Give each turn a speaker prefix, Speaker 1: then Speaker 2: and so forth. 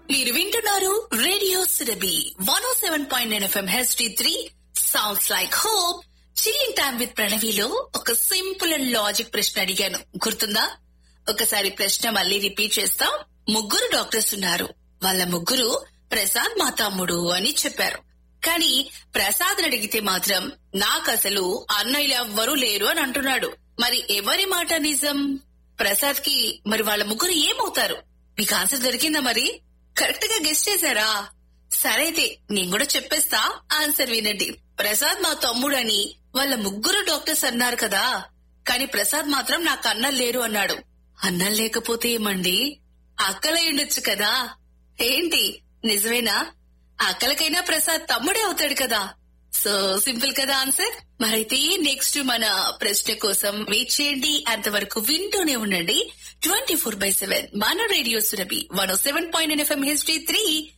Speaker 1: మీరు వింటున్నారు radio Surabhi one O seven point nine FM HD three sounds like hope chilling time with ప్రణవిలో ఒక simple and logic ప్రశ్న అడిగాను గుర్తుందా ఒకసారి ప్రశ్న మళ్ళీ రిపీట్ చేస్తాం ముగ్గురు డాక్టర్స్ ఉన్నారు వాళ్ళ ముగ్గురు ప్రసాద్ మా తమ్ముడు అని చెప్పారు కానీ ప్రసాద్ అడిగితే మాత్రం నాకు అసలు అన్నయ్యలు ఎవ్వరూ లేరు అని అంటున్నాడు మరి ఎవరి మాట నిజం ప్రసాద్ కి మరి వాళ్ళ ముగ్గురు ఏమవుతారు మీకు ఆన్సర్ దొరికిందా మరి కరెక్ట్ గా గెస్ట్ చేశారా సరే అయితే నేను కూడా చెప్పేస్తా ఆన్సర్ వినండి ప్రసాద్ మా తమ్ముడని వాళ్ళ ముగ్గురు డాక్టర్స్ అన్నారు కదా కానీ ప్రసాద్ మాత్రం నాకు అన్నలు లేరు అన్నాడు అన్నం లేకపోతే ఏమండి అక్కలై ఉండొచ్చు కదా ఏంటి నిజమేనా అక్కలకైనా ప్రసాద్ తమ్ముడే అవుతాడు కదా సో సింపుల్ కదా ఆన్సర్ మరైతే నెక్స్ట్ మన ప్రశ్న కోసం వెయిట్ చేయండి అంతవరకు వింటూనే ఉండండి ట్వంటీ ఫోర్ బై సెవెన్ మన radio Surabhi one seven point FM HD three